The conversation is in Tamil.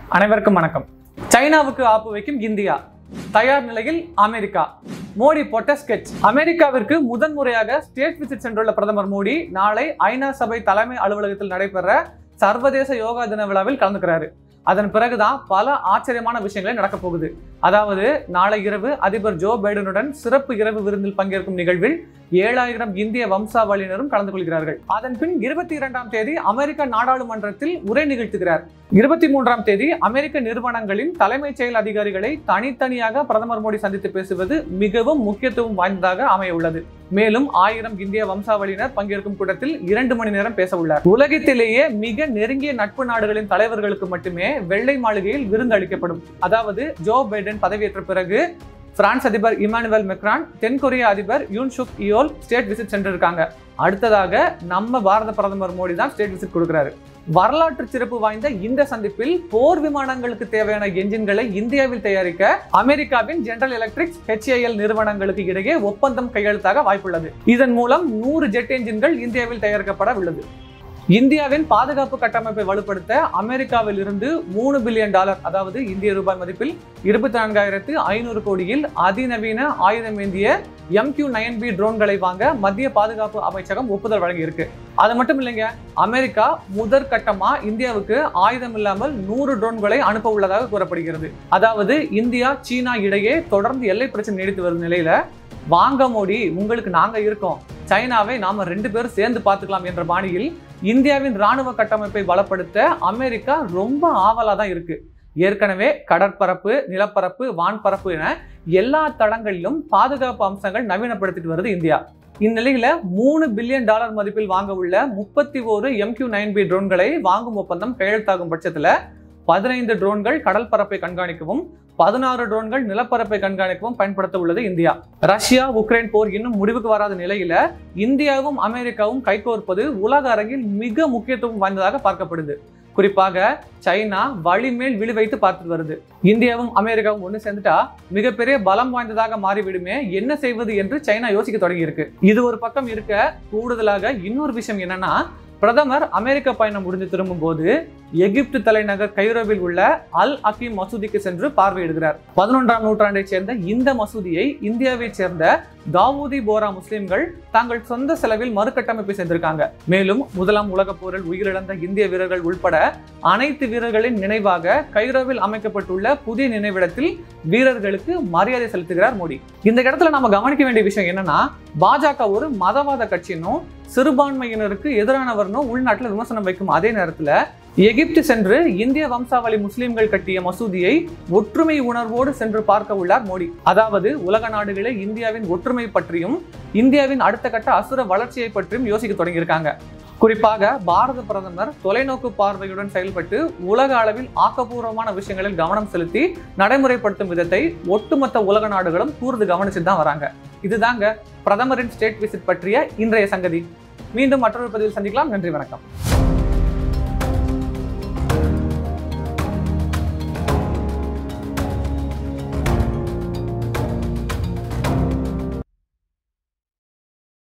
அனைவருக்கும் வணக்கம் சைனாவுக்கு ஆப்பு வைக்கும் இந்தியா தயார் நிலையில் அமெரிக்கா மோடி போட்ட ஸ்கெட்ச் அமெரிக்காவிற்கு முதன்முறையாக ஸ்டேட் விசிட் சென்றுள்ள பிரதமர் மோடி நாளை ஐநா சபை தலைமை அலுவலகத்தில் நடைபெற சர்வதேச யோகா தின விழாவில் கலந்துக்கிறாரு அதன் பிறகுதான் பல ஆச்சரியமான விஷயங்களே நடக்க போகுது அதாவது நாளை இரவு அதிபர் ஜோ பைடனுடன் சிறப்பு இரவு விருந்தில் பங்கேற்கும் நிகழ்வில் ஏழாயிரம் இந்திய வம்சாவளியினரும் கலந்து கொள்கிறார்கள் அதன் பின் இருபத்தி இரண்டாம் தேதி அமெரிக்க நாடாளுமன்றத்தில் உரை நிகழ்த்துகிறார் இருபத்தி மூன்றாம் தேதி அமெரிக்க நிறுவனங்களின் தலைமைச் செயல் அதிகாரிகளை தனித்தனியாக பிரதமர் மோடி சந்தித்து பேசுவது மிகவும் முக்கியத்துவம் வாய்ந்ததாக அமைய உள்ளது மேலும் ஆயிரம் இந்திய வம்சாவளியினர் பங்கேற்கும் கூட்டத்தில் இரண்டு மணி நேரம் பேச உள்ளார் உலகத்திலேயே மிக நெருங்கிய நட்பு நாடுகளின் தலைவர்களுக்கு மட்டுமே வெள்ளை மாளிகையில் விருந்து அளிக்கப்படும் அதாவது ஜோ பைடன் பதவியேற்ற பிறகு பிரான்ஸ் அதிபர் இமானுவேல் மெக்ரான் தென்கொரிய அதிபர் Yoon Suk Yeol state visit சென்றிருக்காங்க அடுத்ததாக நம்ம பாரத பிரதமர் மோடி தான் ஸ்டேட் விசிட் கொடுக்குறாரு வரலாற்று சிறப்பு வாய்ந்த இந்த சந்திப்பில் போர் விமானங்களுக்கு தேவையான என்ஜின்களை இந்தியாவில் தயாரிக்க அமெரிக்காவின் ஜெனரல் எலக்ட்ரிக்ஸ் HAL நிறுவனங்களுக்கு இடையே ஒப்பந்தம் கையெழுத்தாக வாய்ப்புள்ளது இதன் மூலம் நூறு ஜெட் என்ஜின்கள் இந்தியாவில் தயாரிக்கப்பட உள்ளது இந்தியாவின் பாதுகாப்பு கட்டமைப்பை வலுப்படுத்த அமெரிக்காவில் இருந்து மூணு பில்லியன் டாலர் அதாவது இந்திய ரூபாய் மதிப்பில் இருபத்தி நான்காயிரத்து ஐநூறு கோடியில் அதிநவீன ஆயுதம் ஏந்திய எம்கியூ நைன் பி ட்ரோன்களை வாங்க மத்திய பாதுகாப்பு அமைச்சகம் ஒப்புதல் வழங்கியிருக்கு அது மட்டும் இல்லைங்க அமெரிக்கா முதற்கட்டமா இந்தியாவுக்கு ஆயுதம் இல்லாமல் நூறு ட்ரோன்களை அனுப்ப உள்ளதாக கூறப்படுகிறது அதாவது இந்தியா சீனா இடையே தொடர்ந்து எல்லை பிரச்சனை நீடித்து வரும் நிலையில வாங்க மோடி உங்களுக்கு நாங்க இருக்கோம் சைனாவை நாம ரெண்டு பேரும் சேர்ந்து பார்த்துக்கலாம் என்ற பாணியில் இந்தியாவின் ராணுவ கட்டமைப்பை பலப்படுத்த அமெரிக்கா ரொம்ப ஆவலா தான் இருக்கு ஏற்கனவே கடற்பரப்பு நிலப்பரப்பு வான்பரப்பு என எல்லா தளங்களிலும் பாதுகாப்பு அம்சங்கள் நவீனப்படுத்திட்டு வருது இந்தியா இந்நிலையில மூணு பில்லியன் டாலர் மதிப்பில் வாங்க உள்ள முப்பத்தி ஒரு எம்கியூ நைன் பி ட்ரோன்களை வாங்கும் ஒப்பந்தம் கையெழுத்தாகும் பட்சத்துல பதினைந்து ட்ரோன்கள் கடல் பரப்பை கண்காணிக்கவும் பதினாறு ட்ரோன்கள் நிலப்பரப்பை கண்காணிக்கவும் பயன்படுத்த உள்ளது இந்தியா ரஷ்யா உக்ரைன் போர் இன்னும் முடிவுக்கு வராத நிலையில இந்தியாவும் அமெரிக்காவும் கைகோர்ப்பது உலக அரங்கில் மிக முக்கியத்துவம் வாய்ந்ததாக பார்க்கப்படுது குறிப்பாக சைனா வழிமேல் விழி வைத்து பார்த்துட்டு வருது இந்தியாவும் அமெரிக்காவும் ஒன்று சேர்ந்துட்டா மிகப்பெரிய பலம் வாய்ந்ததாக மாறிவிடுமே என்ன செய்வது என்று சைனா யோசிக்க தொடங்கி இருக்கு இது ஒரு பக்கம் இருக்க கூடுதலாக இன்னொரு விஷயம் என்னன்னா பிரதமர் அமெரிக்க பயணம் முடிந்து திரும்பும் போது எகிப்து தலைநகர் கைரோவில் உள்ள அல் அகீம் மசூதிக்கு சென்று பார்வையிடுகிறார் பதினொன்றாம் நூற்றாண்டைச் சேர்ந்த இந்த மசூதியை இந்தியாவைச் சேர்ந்த தாவூதி போரா முஸ்லிம்கள் தாங்கள் சொந்த செலவில் மறுகட்டமைப்பு செய்திருக்காங்க மேலும் முதலாம் உலகப் போரில் உயிரிழந்த இந்திய வீரர்கள் உட்பட அனைத்து வீரர்களின் நினைவாக கைரோவில் அமைக்கப்பட்டுள்ள புதிய நினைவிடத்தில் வீரர்களுக்கு மரியாதை செலுத்துகிறார் மோடி இந்த இடத்துல நம்ம கவனிக்க வேண்டிய விஷயம் என்னன்னா பாஜக ஒரு மதவாத கட்சினும் சிறுபான்மையினருக்கு எதிரானவர்னும் உள்நாட்டில் விமர்சனம் வைக்கும் அதே நேரத்துல எகிப்து சென்று இந்திய வம்சாவளி முஸ்லிம்கள் கட்டிய மசூதியை ஒற்றுமை உணர்வோடு சென்று பார்க்க உள்ளார் மோடி அதாவது உலக நாடுகளே இந்தியாவின் ஒற்றுமை பற்றியும் இந்தியாவின் அடுத்த கட்ட அசுர வளர்ச்சியை பற்றியும் யோசிக்க தொடங்கியிருக்காங்க குறிப்பாக பாரத பிரதமர் தொலைநோக்கு பார்வையுடன் செயல்பட்டு உலக அளவில் ஆக்கப்பூர்வமான விஷயங்களில் கவனம் செலுத்தி நடைமுறைப்படுத்தும் விதத்தை ஒட்டுமொத்த உலக நாடுகளும் கூர்ந்து கவனிச்சுட்டு தான் வராங்க இதுதாங்க பிரதமரின் ஸ்டேட் விசிட் பற்றிய இன்றைய சங்கதி மீண்டும் மற்றொரு பதிவில் சந்திக்கலாம் நன்றி வணக்கம்